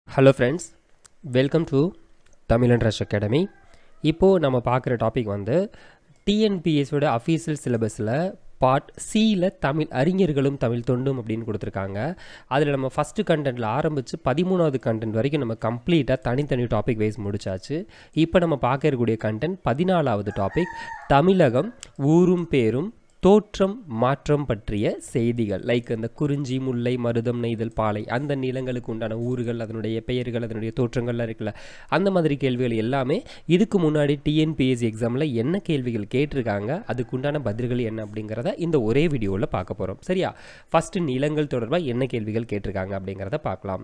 hello friends welcome to Tamil and rush academy இப்போது நம்ம பார்க்குற டாபிக் வந்து டிஎன்பிஎஸோட அஃபீஷியல் சிலபஸில் பார்ட் சியில் தமிழ் அறிஞர்களும் தமிழ் தொண்டும் அப்படின்னு கொடுத்துருக்காங்க அதில் நம்ம ஃபஸ்ட்டு கண்டென்ட்டில் ஆரம்பித்து பதிமூணாவது கண்டென்ட் வரைக்கும் நம்ம கம்ப்ளீட்டாக தனித்தனி டாபிக் வைஸ் முடிச்சாச்சு இப்போ நம்ம பார்க்க இருக்கக்கூடிய கண்டென்ட் பதினாலாவது டாபிக் தமிழகம் ஊரும் பேரும் தோற்றம் மாற்றம் பற்றிய செய்திகள் லைக் அந்த குறிஞ்சி முல்லை மருதம் நெய்தல் பாலை அந்த நிலங்களுக்கு உண்டான ஊர்கள் அதனுடைய பெயர்கள் அதனுடைய தோற்றங்கள்லாம் இருக்குல்ல அந்த மாதிரி கேள்விகள் எல்லாமே இதுக்கு முன்னாடி டிஎன்பிஎஸ்சி எக்ஸாமில் என்ன கேள்விகள் கேட்டிருக்காங்க அதுக்கு உண்டான பதில்கள் என்ன அப்படிங்கிறத இந்த ஒரே வீடியோவில் பார்க்க போகிறோம் சரியா ஃபஸ்ட்டு நிலங்கள் தொடர்பாக என்ன கேள்விகள் கேட்டிருக்காங்க அப்படிங்கிறத பார்க்கலாம்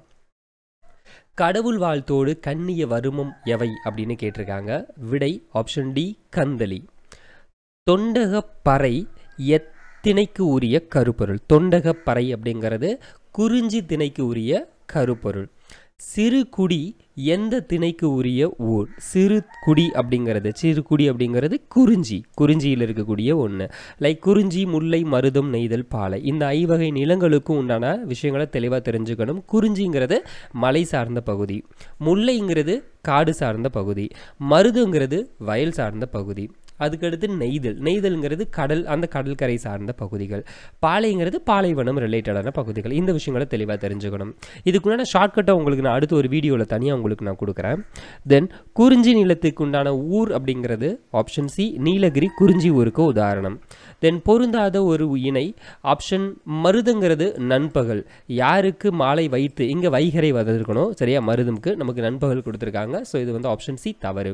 கடவுள் வாழ்த்தோடு கண்ணிய வருமம் எவை அப்படின்னு கேட்டிருக்காங்க விடை ஆப்ஷன் டி கந்தளி தொண்டக பறை எத்திணைக்கு உரிய கருப்பொருள் தொண்டக பறை அப்படிங்கிறது குறிஞ்சி திணைக்கு உரிய கருப்பொருள் சிறு குடி எந்த திணைக்கு உரிய ஊர் சிறு குடி அப்படிங்கிறது சிறு குடி அப்படிங்கிறது குறிஞ்சி குறிஞ்சியில் இருக்கக்கூடிய ஒன்று லைக் குறிஞ்சி முல்லை மருதம் நெய்தல் பாலை இந்த ஐவகை நிலங்களுக்கும் உண்டான விஷயங்களை தெளிவாக தெரிஞ்சுக்கணும் குறிஞ்சிங்கிறது மலை சார்ந்த பகுதி முல்லைங்கிறது காடு சார்ந்த பகுதி மருதங்கிறது வயல் சார்ந்த பகுதி அதுக்கடுத்து நெய்தல் நெய்தல்ங்கிறது கடல் அந்த கடற்கரை சார்ந்த பகுதிகள் பாலைங்கிறது பாலைவனம் ரிலேட்டடான பகுதிகள் இந்த விஷயங்களை தெளிவாக தெரிஞ்சுக்கணும் இதுக்குண்டான ஷார்ட்கட்டை உங்களுக்கு நான் அடுத்த ஒரு வீடியோவில் தனியாக உங்களுக்கு நான் கொடுக்குறேன் தென் குறிஞ்சி நிலத்துக்கு உண்டான ஊர் அப்படிங்கிறது ஆப்ஷன் சி நீலகிரி குறிஞ்சி ஊருக்கு உதாரணம் தென் பொருந்தாத ஒரு இணை ஆப்ஷன் மருதங்கிறது நண்பகல் யாருக்கு மாலை வைத்து இங்கே வைகரை வந்திருக்கணும் சரியா மருதமுக்கு நமக்கு நண்பகல் கொடுத்துருக்காங்க ஸோ இது வந்து ஆப்ஷன் சி தவறு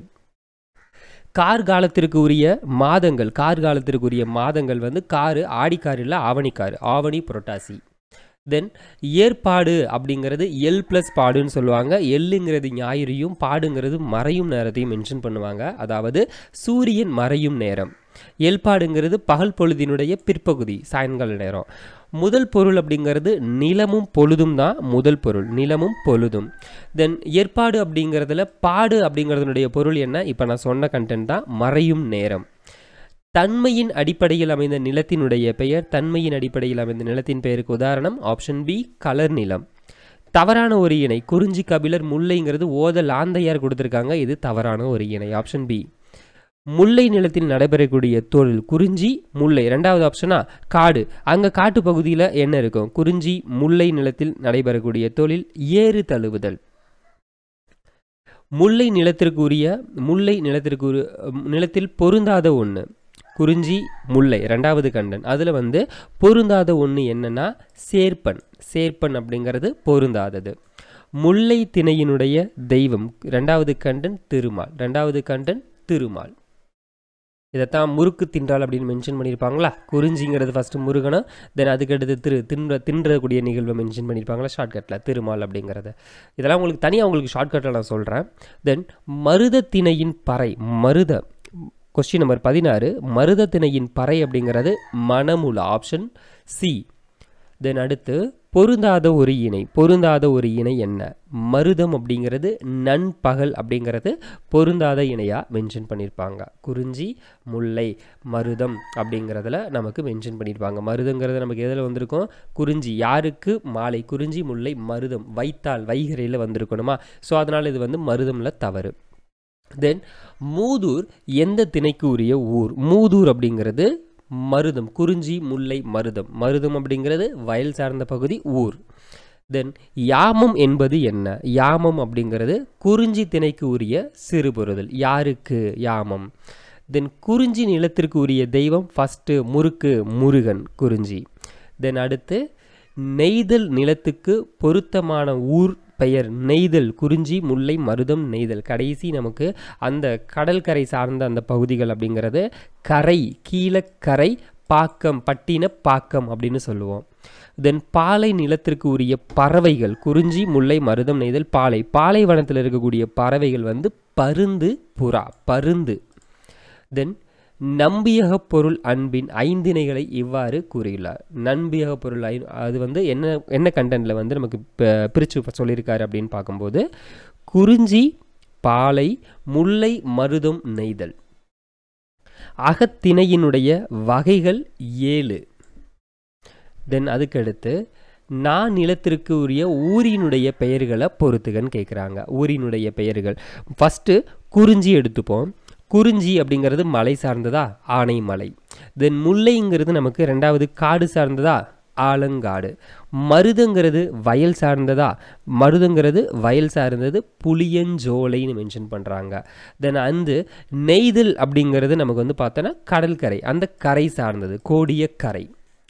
கார் காலத்திற்கு உரிய மாதங்கள் கார் காலத்திற்கு உரிய மாதங்கள் வந்து காரு ஆடிக்கார் இல்லை ஆவணிக்கார் ஆவணி புரட்டாசி தென் ஏற்பாடு அப்படிங்கிறது எல் ப்ளஸ் பாடுன்னு சொல்லுவாங்க எல்லுங்கிறது ஞாயிறையும் பாடுங்கிறது மறையும் நேரத்தையும் மென்ஷன் பண்ணுவாங்க அதாவது சூரியன் மறையும் நேரம் எல்பாடுங்கிறது பகல் பொழுதினுடைய பிற்பகுதி சாயங்கால நேரம் முதல் பொருள் அப்படிங்கிறது நிலமும் பொழுதும் தான் முதல் பொருள் நிலமும் பொழுதும் தென் ஏற்பாடு அப்படிங்கிறதுல பாடு அப்படிங்கிறதுனுடைய பொருள் என்ன இப்போ நான் சொன்ன கண்டென்ட் தான் மறையும் நேரம் தன்மையின் அடிப்படையில் அமைந்த நிலத்தினுடைய பெயர் தன்மையின் அடிப்படையில் அமைந்த நிலத்தின் பெயருக்கு உதாரணம் ஆப்ஷன் பி கலர் நிலம் தவறான ஒரு இணை குறிஞ்சி கபிலர் முல்லைங்கிறது ஓத லாந்தையார் கொடுத்துருக்காங்க இது தவறான ஒரு இணை ஆப்ஷன் பி முல்லை நிலத்தில் நடைபெறக்கூடிய தொழில் குறிஞ்சி முல்லை ரெண்டாவது ஆப்ஷனா காடு அங்கே காட்டு பகுதியில் என்ன இருக்கும் குறிஞ்சி முல்லை நிலத்தில் நடைபெறக்கூடிய தொழில் ஏறு தழுவுதல் முல்லை நிலத்திற்கு உரிய முல்லை நிலத்திற்கு உரிய நிலத்தில் பொருந்தாத ஒன்று குறிஞ்சி முல்லை ரெண்டாவது கண்டன் அதில் வந்து பொருந்தாத ஒன்று என்னன்னா சேர்ப்பன் சேர்ப்பன் அப்படிங்கிறது பொருந்தாதது முல்லை திணையினுடைய தெய்வம் ரெண்டாவது கண்டன் திருமால் ரெண்டாவது கண்டன் திருமால் இதைத்தான் முறுக்கு தின்றால் அப்படின்னு மென்ஷன் பண்ணியிருப்பாங்களா குறிஞ்சிங்கிறது ஃபஸ்ட்டு முருகனும் தென் அதுக்கடுத்து திரு தின்ற தின்றக்கூடிய நிகழ்வை மென்ஷன் பண்ணியிருப்பாங்களா ஷார்ட்கட்டில் திருமால் அப்படிங்கிறத இதெல்லாம் உங்களுக்கு தனியாக உங்களுக்கு ஷார்ட்கட்டில் நான் சொல்கிறேன் தென் மருத திணையின் பறை மருத கொஸ்டின் நம்பர் பதினாறு மருத திணையின் பறை அப்படிங்கிறது மணமுல ஆப்ஷன் சி தென் அடுத்து பொருந்தாத ஒரு இணை பொருந்தாத ஒரு இணை என்ன மருதம் அப்படிங்கிறது நண்பகல் அப்படிங்கிறது பொருந்தாத இணையாக மென்ஷன் பண்ணியிருப்பாங்க குறிஞ்சி முல்லை மருதம் அப்படிங்கிறதுல நமக்கு மென்ஷன் பண்ணியிருப்பாங்க மருதங்கிறது நமக்கு எதில் வந்திருக்கும் குறிஞ்சி யாருக்கு மாலை குறிஞ்சி முல்லை மருதம் வைத்தால் வைகரையில் வந்திருக்கணுமா ஸோ அதனால் இது வந்து மருதமில் தவறு தென் மூதூர் எந்த திணைக்கு உரிய ஊர் மூதூர் அப்படிங்கிறது மருதம் குறிஞ்சி முல்லை மருதம் மருதம் அப்படிங்கிறது வயல் சார்ந்த பகுதி ஊர் தென் யாமம் என்பது என்ன யாமம் அப்படிங்கிறது குறிஞ்சி திணைக்கு உரிய சிறுபொருதல் யாருக்கு யாமம் தென் குறிஞ்சி நிலத்திற்கு உரிய தெய்வம் ஃபஸ்ட்டு முறுக்கு முருகன் குறிஞ்சி தென் அடுத்து நெய்தல் நிலத்துக்கு பொருத்தமான ஊர் பெயர் நெய்தல் குறிஞ்சி முல்லை மருதம் நெய்தல் கடைசி நமக்கு அந்த கடற்கரை சார்ந்த அந்த பகுதிகள் அப்படிங்கிறது கரை கீழக்கரை பாக்கம் பட்டின பாக்கம் அப்படின்னு சொல்லுவோம் தென் பாலை நிலத்திற்கு உரிய பறவைகள் குறிஞ்சி முல்லை மருதம் நெய்தல் பாலை பாலைவனத்தில் இருக்கக்கூடிய பறவைகள் வந்து பருந்து புறா பருந்து தென் நம்பியக பொருள் அன்பின் ஐந்திணைகளை இவ்வாறு கூறியுள்ளார் நம்பியக பொருள் ஐ அது வந்து என்ன என்ன கண்டென்ட்டில் வந்து நமக்கு பிரித்து சொல்லியிருக்காரு அப்படின்னு பார்க்கும்போது குறிஞ்சி பாலை முல்லை மருதம் நெய்தல் அகத்திணையினுடைய வகைகள் ஏழு தென் அதுக்கடுத்து நான் நிலத்திற்கு உரிய ஊரினுடைய பெயர்களை பொறுத்துகன்னு கேட்குறாங்க ஊரினுடைய பெயர்கள் ஃபஸ்ட்டு குறிஞ்சி எடுத்துப்போம் குறிஞ்சி அப்படிங்கிறது மலை சார்ந்ததா ஆனைமலை தென் முல்லைங்கிறது நமக்கு ரெண்டாவது காடு சார்ந்ததா ஆலங்காடு மருதங்கிறது வயல் சார்ந்ததா மருதங்கிறது வயல் சார்ந்தது புளியஞ்சோலைன்னு மென்ஷன் பண்ணுறாங்க தென் வந்து நெய்தல் அப்படிங்கிறது நமக்கு வந்து பார்த்தோன்னா கடற்கரை அந்த கரை சார்ந்தது கோடிய கரை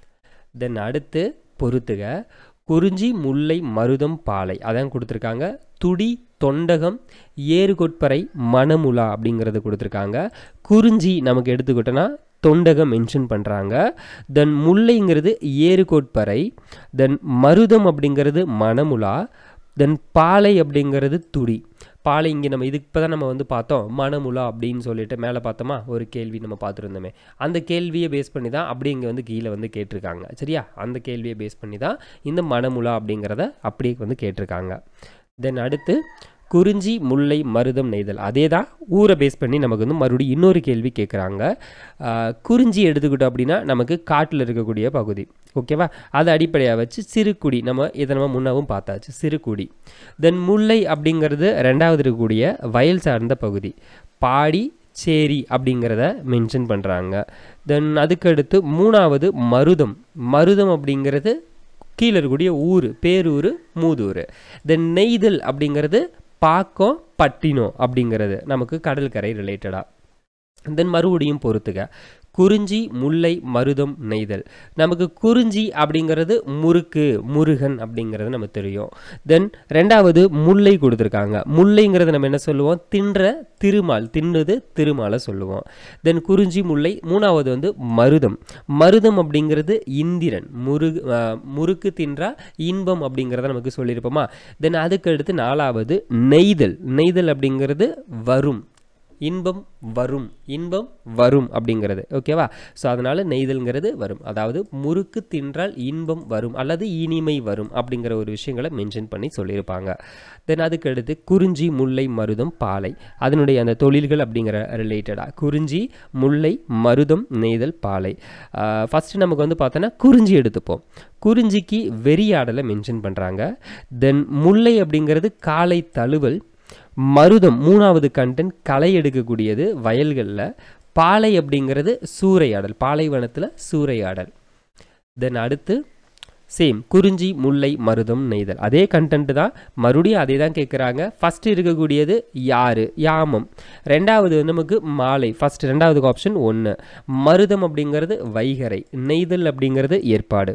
தென் அடுத்து பொறுத்துக குறிஞ்சி முல்லை மருதம் பாலை அதான் கொடுத்துருக்காங்க துடி தொண்டகம் ஏறுகொட்பறை மணமுலா அப்படிங்கிறது கொடுத்துருக்காங்க குறிஞ்சி நமக்கு எடுத்துக்கிட்டோன்னா தொண்டகம் மென்ஷன் பண்ணுறாங்க தென் முல்லைங்கிறது ஏறுகோட்பறை தென் மருதம் அப்படிங்கிறது மணமுலா தென் பாலை அப்படிங்கிறது துடி பாலை இங்கே நம்ம இதுக்கு இப்போ தான் நம்ம வந்து பார்த்தோம் மணமுலா அப்படின்னு சொல்லிட்டு மேலே பார்த்தோமா ஒரு கேள்வி நம்ம பார்த்துருந்தோமே அந்த கேள்வியை பேஸ் பண்ணி தான் அப்படி இங்கே வந்து கீழே வந்து கேட்டிருக்காங்க சரியா அந்த கேள்வியை பேஸ் பண்ணி தான் இந்த மணமுலா அப்படிங்கிறத அப்படியே வந்து கேட்டிருக்காங்க தென் அடுத்து குறிஞ்சி முல்லை மருதம் நெய்தல் அதே தான் ஊரை பேஸ் பண்ணி நமக்கு வந்து மறுபடியும் இன்னொரு கேள்வி கேட்குறாங்க குறிஞ்சி எடுத்துக்கிட்டோம் அப்படின்னா நமக்கு காட்டில் இருக்கக்கூடிய பகுதி ஓகேவா அதை அடிப்படையாக வச்சு சிறுகுடி நம்ம இதை நம்ம முன்னவும் பார்த்தாச்சு சிறுகுடி தென் முல்லை அப்படிங்கிறது ரெண்டாவது இருக்கக்கூடிய வயல் சார்ந்த பகுதி பாடி சேரி அப்படிங்கிறத மென்ஷன் பண்ணுறாங்க தென் அதுக்கடுத்து மூணாவது மருதம் மருதம் அப்படிங்கிறது கீழே இருக்கக்கூடிய ஊர் பேரூர் மூதூர் தென் நெய்தல் அப்படிங்கிறது பாக்கம் பட்டினம் அப்படிங்கிறது நமக்கு கடற்கரை ரிலேட்டடாக தென் மறுபடியும் பொறுத்துக குறிஞ்சி முல்லை மருதம் நெய்தல் நமக்கு குறிஞ்சி அப்படிங்கிறது முறுக்கு முருகன் அப்படிங்கிறது நமக்கு தெரியும் தென் ரெண்டாவது முல்லை கொடுத்துருக்காங்க முல்லைங்கிறது நம்ம என்ன சொல்லுவோம் தின்ற திருமால் தின்னுது திருமாலை சொல்லுவோம் தென் குறிஞ்சி முல்லை மூணாவது வந்து மருதம் மருதம் அப்படிங்கிறது இந்திரன் முருகு முறுக்கு தின்றா இன்பம் அப்படிங்கிறத நமக்கு சொல்லியிருப்போமா தென் அதுக்கு அடுத்து நாலாவது நெய்தல் நெய்தல் அப்படிங்கிறது வரும் இன்பம் வரும் இன்பம் வரும் அப்படிங்கிறது ஓகேவா ஸோ அதனால் நெய்தல்ங்கிறது வரும் அதாவது முறுக்கு தின்றால் இன்பம் வரும் அல்லது இனிமை வரும் அப்படிங்கிற ஒரு விஷயங்களை மென்ஷன் பண்ணி சொல்லியிருப்பாங்க தென் அதுக்கு அடுத்து குறிஞ்சி முல்லை மருதம் பாலை அதனுடைய அந்த தொழில்கள் அப்படிங்கிற ரிலேட்டடாக குறிஞ்சி முல்லை மருதம் நெய்தல் பாலை ஃபஸ்ட்டு நமக்கு வந்து பார்த்தோன்னா குறிஞ்சி எடுத்துப்போம் குறிஞ்சிக்கு வெறியாடலை மென்ஷன் பண்ணுறாங்க தென் முல்லை அப்படிங்கிறது காலை தழுவல் மருதம் மூணாவது கண்டென்ட் களை எடுக்கக்கூடியது வயல்களில் பாலை அப்படிங்கிறது சூறையாடல் பாலைவனத்தில் சூறையாடல் தென் அடுத்து சேம் குறிஞ்சி முல்லை மருதம் நெய்தல் அதே கண்டென்ட் தான் மறுபடியும் அதே தான் கேட்குறாங்க ஃபஸ்ட்டு இருக்கக்கூடியது யாரு யாமம் ரெண்டாவது வந்து நமக்கு மாலை ஃபஸ்ட் ரெண்டாவது ஆப்ஷன் ஒன்று மருதம் அப்படிங்கிறது வைகரை நெய்தல் அப்படிங்கிறது ஏற்பாடு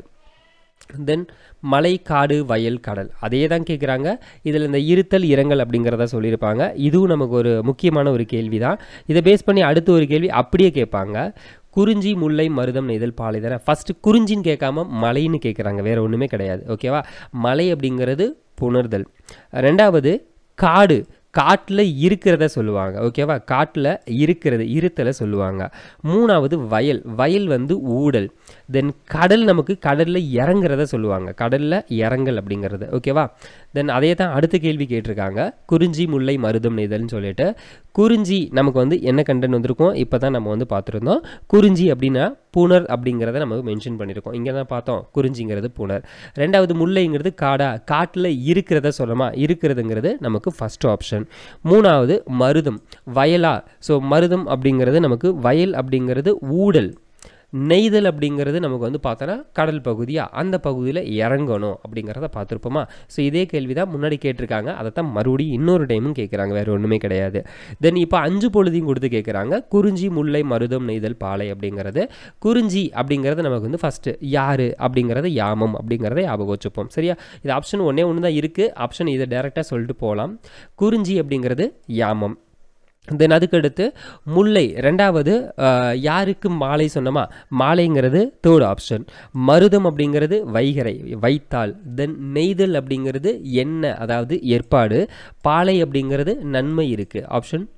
தென் மலை காடு வயல் கடல் அதே தான் கேட்குறாங்க இதில் இந்த இருத்தல் இரங்கல் அப்படிங்கிறத சொல்லியிருப்பாங்க இதுவும் நமக்கு ஒரு முக்கியமான ஒரு கேள்வி தான் இதை பேஸ் பண்ணி அடுத்த ஒரு கேள்வி அப்படியே கேட்பாங்க குறிஞ்சி முல்லை மருதம் நெய்தல் பாலை தானே ஃபஸ்ட்டு குறிஞ்சின்னு கேட்காம மலைன்னு கேட்குறாங்க வேறு ஒன்றுமே கிடையாது ஓகேவா மலை அப்படிங்கிறது புணர்தல் ரெண்டாவது காடு காட்டில் இருக்கிறத சொல்லுவாங்க ஓகேவா காட்டில் இருக்கிறது இருத்தலை சொல்லுவாங்க மூணாவது வயல் வயல் வந்து ஊடல் தென் கடல் நமக்கு கடலில் இறங்குறத சொல்லுவாங்க கடலில் இறங்கல் அப்படிங்கிறது ஓகேவா தென் அதே தான் அடுத்த கேள்வி கேட்டிருக்காங்க குறிஞ்சி முல்லை மருதம் நெய்தல்னு சொல்லிட்டு குறிஞ்சி நமக்கு வந்து என்ன கண்டென்ட் வந்திருக்கோம் இப்போ தான் நம்ம வந்து பார்த்துருந்தோம் குறிஞ்சி அப்படின்னா புனர் அப்படிங்கிறத நம்ம மென்ஷன் பண்ணியிருக்கோம் இங்கே தான் பார்த்தோம் குறிஞ்சிங்கிறது புனர் ரெண்டாவது முல்லைங்கிறது காடா காட்டில் இருக்கிறத சொல்லமா இருக்கிறதுங்கிறது நமக்கு ஃபஸ்ட் ஆப்ஷன் மூணாவது மருதம் வயலா ஸோ மருதம் அப்படிங்கிறது நமக்கு வயல் அப்படிங்கிறது ஊடல் நெய்தல் அப்படிங்கிறது நமக்கு வந்து பார்த்தோன்னா கடல் பகுதியாக அந்த பகுதியில் இறங்கணும் அப்படிங்கிறத பார்த்துருப்போமா ஸோ இதே கேள்வி தான் முன்னாடி கேட்டிருக்காங்க அதை தான் மறுபடியும் இன்னொரு டைமும் கேட்குறாங்க வேறு ஒன்றுமே கிடையாது தென் இப்போ அஞ்சு பொழுதையும் கொடுத்து கேட்குறாங்க குறிஞ்சி முல்லை மருதம் நெய்தல் பாலை அப்படிங்கிறது குறிஞ்சி அப்படிங்கிறது நமக்கு வந்து ஃபஸ்ட்டு யார் அப்படிங்கிறத யாமம் அப்படிங்கிறத ஞாபகம் வச்சுப்போம் சரியா இது ஆப்ஷன் ஒன்றே ஒன்று தான் இருக்குது ஆப்ஷன் இதை டேரெக்டாக சொல்லிட்டு போகலாம் குறிஞ்சி அப்படிங்கிறது யாமம் தென் அதுக்கடுத்து முல்லை ரெண்டாவது யாருக்கு மாலை சொன்னோமா மாலைங்கிறது தேர்ட் ஆப்ஷன் மருதம் அப்படிங்கிறது வைகரை வைத்தால் தென் நெய்தல் அப்படிங்கிறது எண்ணெய் அதாவது ஏற்பாடு பாலை அப்படிங்கிறது நன்மை இருக்குது ஆப்ஷன்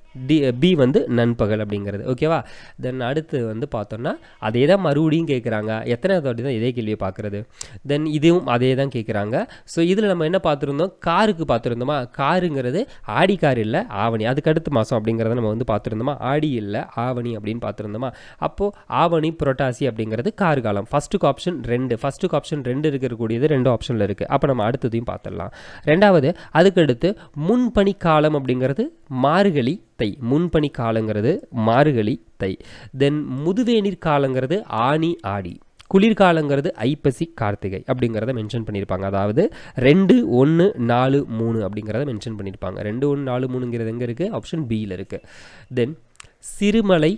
டி பி வந்து நண்பகல் அப்படிங்கிறது ஓகேவா தென் அடுத்து வந்து பார்த்தோம்னா அதே தான் மறுபடியும் கேட்குறாங்க எத்தனை வாட்டி தான் இதே கேள்வியை பார்க்குறது தென் இதுவும் அதே தான் கேட்குறாங்க ஸோ இதில் நம்ம என்ன பார்த்துருந்தோம் காருக்கு பார்த்துருந்தோமா காருங்கிறது ஆடி கார் இல்லை ஆவணி அதுக்கு அடுத்த மாதம் அப்படிங்கிறத நம்ம வந்து பார்த்துருந்தோமா ஆடி இல்லை ஆவணி அப்படின்னு பார்த்துருந்தோமா அப்போது ஆவணி புரட்டாசி அப்படிங்கிறது கார் காலம் ஃபஸ்ட்டுக்கு ஆப்ஷன் ரெண்டு ஃபஸ்ட்டுக்கு ஆப்ஷன் ரெண்டு இருக்கக்கூடியது ரெண்டு ஆப்ஷனில் இருக்குது அப்போ நம்ம அடுத்ததையும் பார்த்துடலாம் ரெண்டாவது அதுக்கடுத்து முன்பனி காலம் அப்படிங்கிறது மார்கழி தை முன்பனி காலங்கிறது மார்கழி தை தென் முதுவேநீர் காலங்கிறது ஆனி ஆடி குளிர்காலங்கிறது ஐப்பசி கார்த்திகை அப்படிங்கிறத மென்ஷன் பண்ணியிருப்பாங்க அதாவது ரெண்டு ஒன்று நாலு மூணு அப்படிங்கிறத மென்ஷன் பண்ணியிருப்பாங்க ரெண்டு ஒன்று நாலு மூணுங்கிறது எங்கே இருக்குது ஆப்ஷன் பியில் இருக்குது தென் சிறுமலை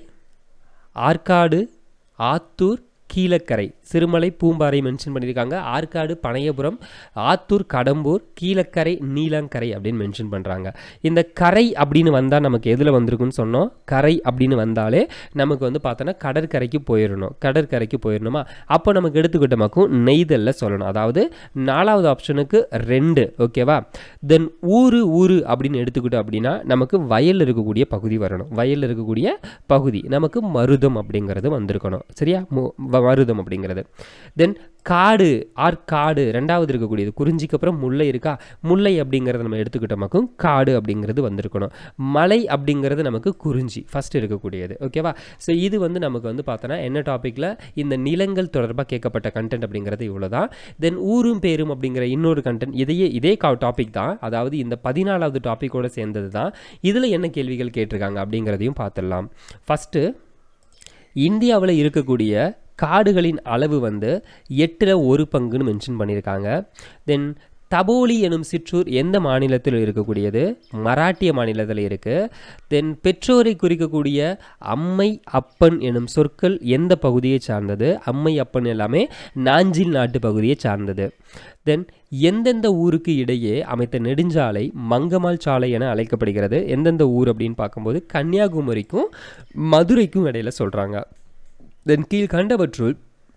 ஆற்காடு ஆத்தூர் கீழக்கரை சிறுமலை பூம்பாறை மென்ஷன் பண்ணியிருக்காங்க ஆற்காடு பனையபுரம் ஆத்தூர் கடம்பூர் கீழக்கரை நீலங்கரை அப்படின்னு மென்ஷன் பண்ணுறாங்க இந்த கரை அப்படின்னு வந்தால் நமக்கு எதில் வந்திருக்குன்னு சொன்னோம் கரை அப்படின்னு வந்தாலே நமக்கு வந்து பார்த்தோன்னா கடற்கரைக்கு போயிடணும் கடற்கரைக்கு போயிடணுமா அப்போ நமக்கு எடுத்துக்கிட்டமாக்கும் நெய்தலில் சொல்லணும் அதாவது நாலாவது ஆப்ஷனுக்கு ரெண்டு ஓகேவா தென் ஊரு ஊரு அப்படின்னு எடுத்துக்கிட்டோம் அப்படின்னா நமக்கு வயல் இருக்கக்கூடிய பகுதி வரணும் வயலில் இருக்கக்கூடிய பகுதி நமக்கு மருதம் அப்படிங்கிறது வந்திருக்கணும் சரியா மு- வ- மருதம் அப்படிங்கிறது தென் காடு ஆற்காடு ரெண்டாவது இருக்கக்கூடியது குறிஞ்சிக்கு அப்புறம் முல்லை இருக்கா முல்லை அப்படிங்கிறத நம்ம எடுத்துக்கிட்டோமாக்கும் காடு அப்படிங்கிறது வந்திருக்கணும் மலை அப்படிங்கிறது நமக்கு குறிஞ்சி ஃபர்ஸ்ட் இருக்கக்கூடியது ஓகேவா ஸோ இது வந்து நமக்கு வந்து பார்த்தோன்னா என்ன டாப்பிக்கில் இந்த நிலங்கள் தொடர்பாக கேட்கப்பட்ட கண்டென்ட் அப்படிங்கிறது இவ்வளோ தான் தென் ஊரும் பேரும் அப்படிங்கிற இன்னொரு கண்டென்ட் இதையே இதே டாபிக் தான் அதாவது இந்த பதினாலாவது டாப்பிக்கோட சேர்ந்தது தான் இதில் என்ன கேள்விகள் கேட்டிருக்காங்க அப்படிங்கிறதையும் பார்த்துடலாம் ஃபஸ்ட்டு இந்தியாவில் இருக்கக்கூடிய காடுகளின் அளவு வந்து எட்டில் ஒரு பங்குன்னு மென்ஷன் பண்ணியிருக்காங்க தென் தபோலி எனும் சிற்றூர் எந்த மாநிலத்தில் இருக்கக்கூடியது மராட்டிய மாநிலத்தில் இருக்குது தென் பெற்றோரை குறிக்கக்கூடிய அம்மை அப்பன் எனும் சொற்கள் எந்த பகுதியை சார்ந்தது அம்மை அப்பன் எல்லாமே நாஞ்சில் நாட்டு பகுதியை சார்ந்தது தென் எந்தெந்த ஊருக்கு இடையே அமைத்த நெடுஞ்சாலை மங்கமால் சாலை என அழைக்கப்படுகிறது எந்தெந்த ஊர் அப்படின்னு பார்க்கும்போது கன்னியாகுமரிக்கும் மதுரைக்கும் இடையில சொல்கிறாங்க தென் கீழ்கண்டவற்றுள்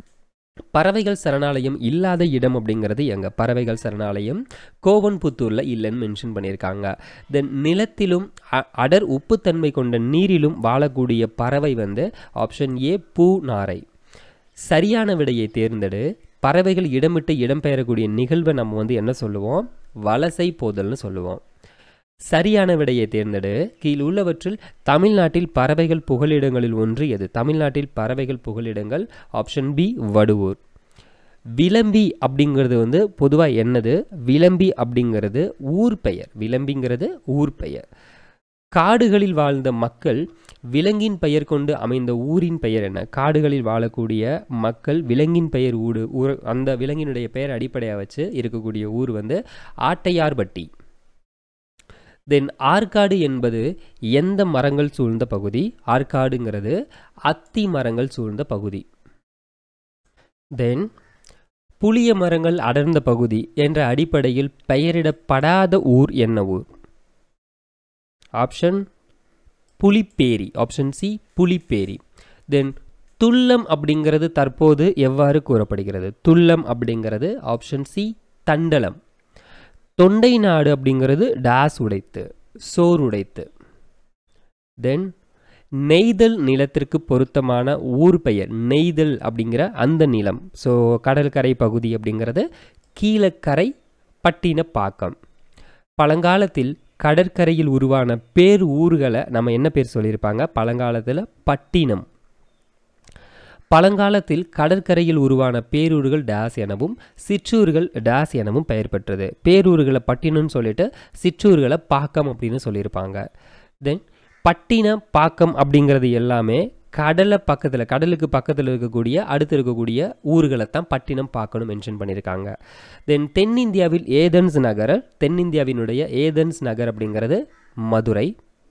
பறவைகள் சரணாலயம் இல்லாத இடம் அப்படிங்கிறது எங்க பறவைகள் சரணாலயம் கோவன்புத்தூரில் இல்லைன்னு மென்ஷன் பண்ணியிருக்காங்க தென் நிலத்திலும் அ- அடர் உப்புத்தன்மை கொண்ட நீரிலும் வாழக்கூடிய பறவை வந்து ஆப்ஷன் ஏ பூ நாரை சரியான விடையை தேர்ந்தெடு பறவைகள் இடமிட்டு இடம்பெயரக்கூடிய நிகழ்வை நம்ம வந்து என்ன சொல்லுவோம் வலசை போதல்னு சொல்லுவோம் சரியான விடையை தேர்ந்தெடு கீழ் உள்ளவற்றில் தமிழ்நாட்டில் பறவைகள் புகலிடங்களில் ஒன்று எது தமிழ்நாட்டில் பறவைகள் புகலிடங்கள் ஆப்ஷன் பி வடுவூர் விளம்பி அப்படிங்கிறது வந்து பொதுவாக என்னது விளம்பி அப்படிங்கிறது ஊர் பெயர் விளம்பிங்கிறது ஊர் பெயர் காடுகளில் வாழ்ந்த மக்கள் விலங்கின் பெயர் கொண்டு அமைந்த ஊரின் பெயர் என்ன காடுகளில் வாழக்கூடிய மக்கள் விலங்கின் பெயர் ஊடு ஊர் அந்த விலங்கினுடைய பெயர் அடிப்படையாக வச்சு இருக்கக்கூடிய ஊர் வந்து ஆட்டையார்பட்டி தென் ஆற்காடு என்பது எந்த மரங்கள் சூழ்ந்த பகுதி ஆற்காடுங்கிறது அத்தி மரங்கள் சூழ்ந்த பகுதி தென் புளிய மரங்கள் அடர்ந்த பகுதி என்ற அடிப்படையில் பெயரிடப்படாத ஊர் என்ன ஊர் option Pulipperi option C Pulipperi then Thullam அப்படிங்கிறது தற்போது எவ்வாறு கூறப்படுகிறது துல்லம் அப்படிங்கிறது ஆப்ஷன் சி தண்டலம் தொண்டை நாடு அப்படிங்கிறது டேஸ் உடைத்து சோர் உடைத்து தென் நெய்தல் நிலத்திற்கு பொருத்தமான ஊர் பெயர் நெய்தல் அப்படிங்கிற அந்த நிலம் ஸோ கடற்கரை பகுதி அப்படிங்கிறது கீழக்கரை பட்டினப்பாக்கம் பழங்காலத்தில் கடற்கரையில் உருவான பேர் ஊர்களை நம்ம என்ன பேர் சொல்லியிருப்பாங்க பழங்காலத்தில் பட்டினம் பழங்காலத்தில் கடற்கரையில் உருவான பேரூர்கள் டேஸ் எனவும் சிற்றூர்கள் டேஸ் எனவும் பெயர் பெற்றது பேரூர்களை பட்டினம்னு சொல்லிட்டு சிற்றூர்களை பாக்கம் அப்படின்னு சொல்லியிருப்பாங்க தென் பட்டின பாக்கம் அப்படிங்கிறது எல்லாமே கடலை பக்கத்தில் கடலுக்கு பக்கத்தில் இருக்கக்கூடிய அடுத்து இருக்கக்கூடிய ஊர்களை தான் பட்டினம் பார்க்கணும் மென்ஷன் பண்ணியிருக்காங்க தென் தென்னிந்தியாவில் ஏதென்ஸ் நகர் தென்னிந்தியாவினுடைய ஏதென்ஸ் நகர் அப்படிங்கிறது மதுரை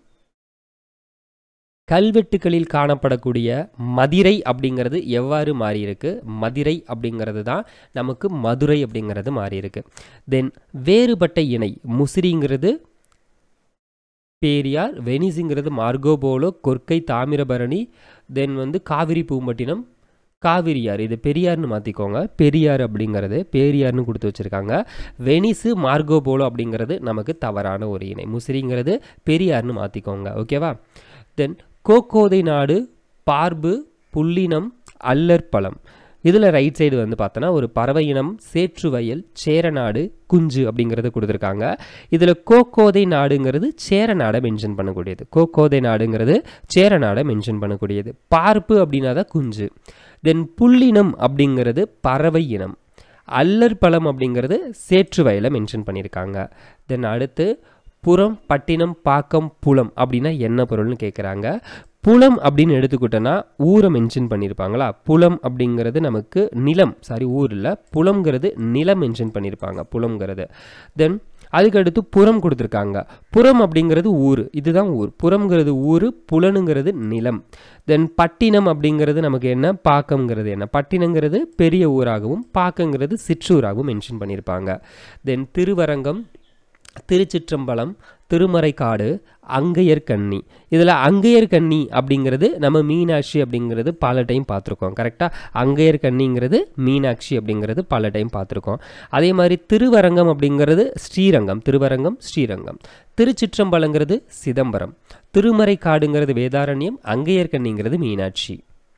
கல்வெட்டுகளில் காணப்படக்கூடிய மதிரை அப்படிங்கிறது எவ்வாறு மாறியிருக்கு மதிரை அப்படிங்கிறது தான் நமக்கு மதுரை அப்படிங்கிறது மாறியிருக்கு தென் வேறுபட்ட இணை முசிறிங்கிறது பேரியார் வெனிஸுங்கிறது மார்கோபோலோ கொர்க்கை தாமிரபரணி தென் வந்து காவிரி பூம்பட்டினம் காவிரியார் இது பெரியார்னு மாற்றிக்கோங்க பெரியார் அப்படிங்கிறது பேரியார்னு கொடுத்து வச்சுருக்காங்க வெனிஸு மார்கோபோலோ அப்படிங்கிறது நமக்கு தவறான ஒரு இணை முசிறிங்கிறது பெரியார்னு மாற்றிக்கோங்க ஓகேவா தென் கோக்கோதை நாடு பார்பு புல்லினம் அல்லற்பழம் இதில் ரைட் சைடு வந்து பார்த்தோன்னா ஒரு பறவை இனம் சேற்றுவயல் சேரநாடு குஞ்சு அப்படிங்கிறத கொடுத்துருக்காங்க இதில் கோக்கோதை நாடுங்கிறது சேரநாடை மென்ஷன் பண்ணக்கூடியது கோக்கோதை நாடுங்கிறது சேரநாடை மென்ஷன் பண்ணக்கூடியது பார்ப்பு அப்படின்னா தான் குஞ்சு தென் புல்லினம் அப்படிங்கிறது பறவை இனம் அல்லர் பழம் அப்படிங்கிறது சேற்றுவயலை மென்ஷன் பண்ணியிருக்காங்க தென் அடுத்து புறம் பட்டினம் பாக்கம் புலம் அப்படின்னா என்ன பொருள்னு கேட்குறாங்க புலம் அப்படின்னு எடுத்துக்கிட்டோன்னா ஊரை மென்ஷன் பண்ணியிருப்பாங்களா புலம் அப்படிங்கிறது நமக்கு நிலம் சாரி ஊர் இல்லை புலம்ங்கிறது நிலம் மென்ஷன் பண்ணியிருப்பாங்க புலம்ங்கிறது தென் அதுக்கடுத்து புறம் கொடுத்துருக்காங்க புறம் அப்படிங்கிறது ஊர் இதுதான் ஊர் புறம்ங்கிறது ஊர் புலனுங்கிறது நிலம் தென் பட்டினம் அப்படிங்கிறது நமக்கு என்ன பாக்கம்ங்கிறது என்ன பட்டினங்கிறது பெரிய ஊராகவும் பாக்கங்கிறது சிற்றூராகவும் மென்ஷன் பண்ணியிருப்பாங்க தென் திருவரங்கம் திருச்சிற்றம்பலம் திருமறைக்காடு அங்கையர் கன்னி இதில் அங்கையர் கன்னி அப்படிங்கிறது நம்ம மீனாட்சி அப்படிங்கிறது பல டைம் பார்த்துருக்கோம் கரெக்டாக அங்கையர் கன்னிங்கிறது மீனாட்சி அப்படிங்கிறது பல டைம் பார்த்துருக்கோம் அதே மாதிரி திருவரங்கம் அப்படிங்கிறது ஸ்ரீரங்கம் திருவரங்கம் ஸ்ரீரங்கம் திருச்சிற்றம்பலங்கிறது சிதம்பரம் திருமறைக்காடுங்கிறது வேதாரண்யம் அங்கையர் கன்னிங்கிறது மீனாட்சி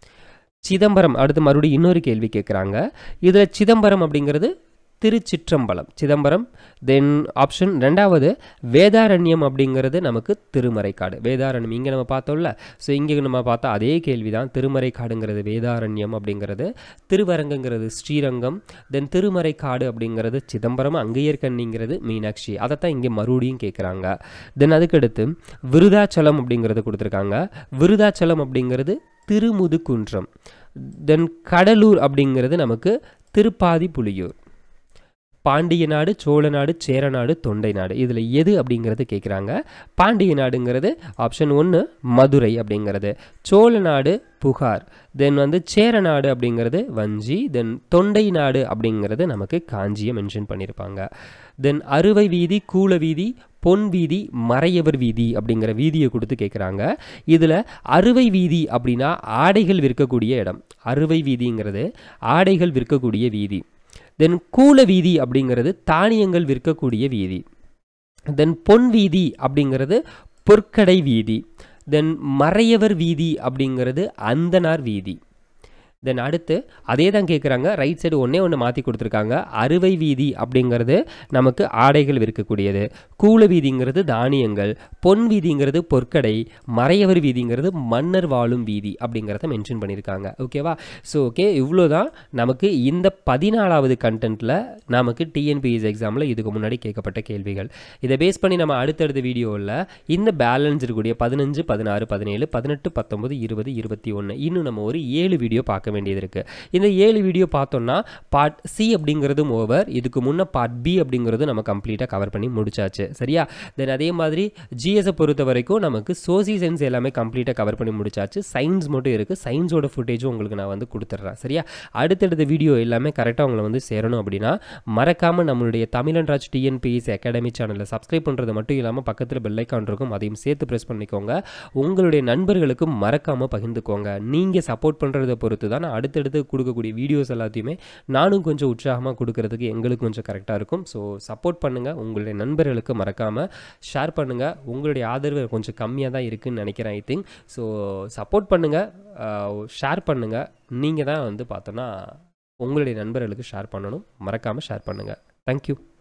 சிதம்பரம் அடுத்து மறுபடியும் இன்னொரு கேள்வி கேட்குறாங்க இதில் சிதம்பரம் அப்படிங்கிறது திருச்சிற்றம்பலம் சிதம்பரம் தென் ஆப்ஷன் ரெண்டாவது வேதாரண்யம் அப்படிங்கிறது நமக்கு திருமறைக்காடு வேதாரண்யம் இங்கே நம்ம பார்த்தோம்ல ஸோ இங்கே நம்ம பார்த்தா அதே கேள்வி தான் திருமறைக்காடுங்கிறது வேதாரண்யம் அப்படிங்கிறது திருவரங்கங்கிறது ஸ்ரீரங்கம் தென் திருமறைக்காடு அப்படிங்கிறது சிதம்பரம் அங்கையர்கண்ணிங்கிறது மீனாட்சி அதைத்தான் இங்கே மறுபடியும் கேட்குறாங்க தென் அதுக்கடுத்து விருதாச்சலம் அப்படிங்கிறது கொடுத்துருக்காங்க விருதாச்சலம் அப்படிங்கிறது திருமுதுகுன்றம் தென் கடலூர் அப்படிங்கிறது நமக்கு திருப்பாதி புலியூர் பாண்டிய நாடு சோழ நாடு சேர நாடு தொண்டை நாடு இதில் எது அப்படிங்கிறது கேட்குறாங்க பாண்டிய நாடுங்கிறது ஆப்ஷன் ஒன்று மதுரை அப்படிங்கிறது சோழ நாடு புகார் தென் வந்து சேர நாடு அப்படிங்கிறது வஞ்சி தென் தொண்டை நாடு அப்படிங்கிறது நமக்கு காஞ்சியை மென்ஷன் பண்ணியிருப்பாங்க தென் அறுவை வீதி கூல வீதி பொன் வீதி மறையவர் வீதி அப்படிங்கிற வீதியை கொடுத்து கேட்குறாங்க இதில் அறுவை வீதி அப்படின்னா ஆடைகள் விற்கக்கூடிய இடம் அறுவை வீதிங்கிறது ஆடைகள் விற்கக்கூடிய வீதி தென் கூல வீதி அப்படிங்கிறது தானியங்கள் விற்கக்கூடிய வீதி தென் பொன் வீதி அப்படிங்கிறது பொற்கடை வீதி தென் மறையவர் வீதி அப்படிங்கிறது அந்தனார் வீதி தென் அடுத்து அதே தான் கேட்குறாங்க ரைட் சைடு ஒன்றே ஒன்று மாற்றி கொடுத்துருக்காங்க அறுவை வீதி அப்படிங்கிறது நமக்கு ஆடைகள் விற்கக்கூடியது கூல வீதிங்கிறது தானியங்கள் பொன் வீதிங்கிறது பொற்கடை மறையவர் வீதிங்கிறது மன்னர் வாழும் வீதி அப்படிங்கிறத மென்ஷன் பண்ணியிருக்காங்க ஓகேவா ஸோ ஓகே இவ்வளோ தான் நமக்கு இந்த பதினாலாவது கண்டென்ட்டில் நமக்கு டிஎன்பிஎஸ் எக்ஸாமில் இதுக்கு முன்னாடி கேட்கப்பட்ட கேள்விகள் இதை பேஸ் பண்ணி நம்ம அடுத்தடுத்த வீடியோவில் இந்த பேலன்ஸ் இருக்கக்கூடிய பதினஞ்சு பதினாறு பதினேழு பதினெட்டு பத்தொம்பது இருபது இருபத்தி ஒன்று இன்னும் நம்ம ஒரு ஏழு வீடியோ பார்க்க வேண்டியது இருக்குது இந்த ஏழு வீடியோ பார்த்தோம்னா பார்ட் சி அப்படிங்கிறதும் ஓவர் இதுக்கு முன்னே பார்ட் பி அப்படிங்கிறது நம்ம கம்ப்ளீட்டாக கவர் பண்ணி முடிச்சாச்சு சரியா தென் அதே மாதிரி ஜிஎஸை பொறுத்த வரைக்கும் நமக்கு சோசி சயின்ஸ் எல்லாமே கம்ப்ளீட்டாக கவர் பண்ணி முடிச்சாச்சு சயின்ஸ் மட்டும் இருக்குது சயின்ஸோட ஃபுட்டேஜும் உங்களுக்கு நான் வந்து கொடுத்துட்றேன் சரியா அடுத்தடுத்த வீடியோ எல்லாமே கரெக்டாக உங்களை வந்து சேரணும் அப்படின்னா மறக்காமல் நம்மளுடைய தமிழன்ராஜ் டிஎன்பிஎஸ் அகாடமி சேனலில் சப்ஸ்கிரைப் பண்ணுறது மட்டும் இல்லாமல் பக்கத்தில் பெல்லைக்கான் இருக்கும் அதையும் சேர்த்து ப்ரெஸ் பண்ணிக்கோங்க உங்களுடைய நண்பர்களுக்கு மறக்காமல் பகிர்ந்துக்கோங்க நீங்கள் சப்போர்ட் பண்ணுறதை பொறுத்து தான் நான் அடுத்தடுத்து கொடுக்கக்கூடிய வீடியோஸ் எல்லாத்தையுமே நானும் கொஞ்சம் உற்சாகமாக கொடுக்கறதுக்கு எங்களுக்கு கொஞ்சம் கரெக்டாக இருக்கும் ஸோ சப்போர்ட் பண்ணுங்கள் உங்களுடைய நண்பர்களுக்கு மறக்காமல் ஷேர் பண்ணுங்கள் உங்களுடைய ஆதரவு கொஞ்சம் கம்மியாக தான் இருக்குதுன்னு நினைக்கிறேன் ஐ திங்க் ஸோ சப்போர்ட் பண்ணுங்கள் ஷேர் பண்ணுங்கள் நீங்கள் தான் வந்து பார்த்தோன்னா உங்களுடைய நண்பர்களுக்கு ஷேர் பண்ணணும் மறக்காமல் ஷேர் பண்ணுங்கள் தேங்க்யூ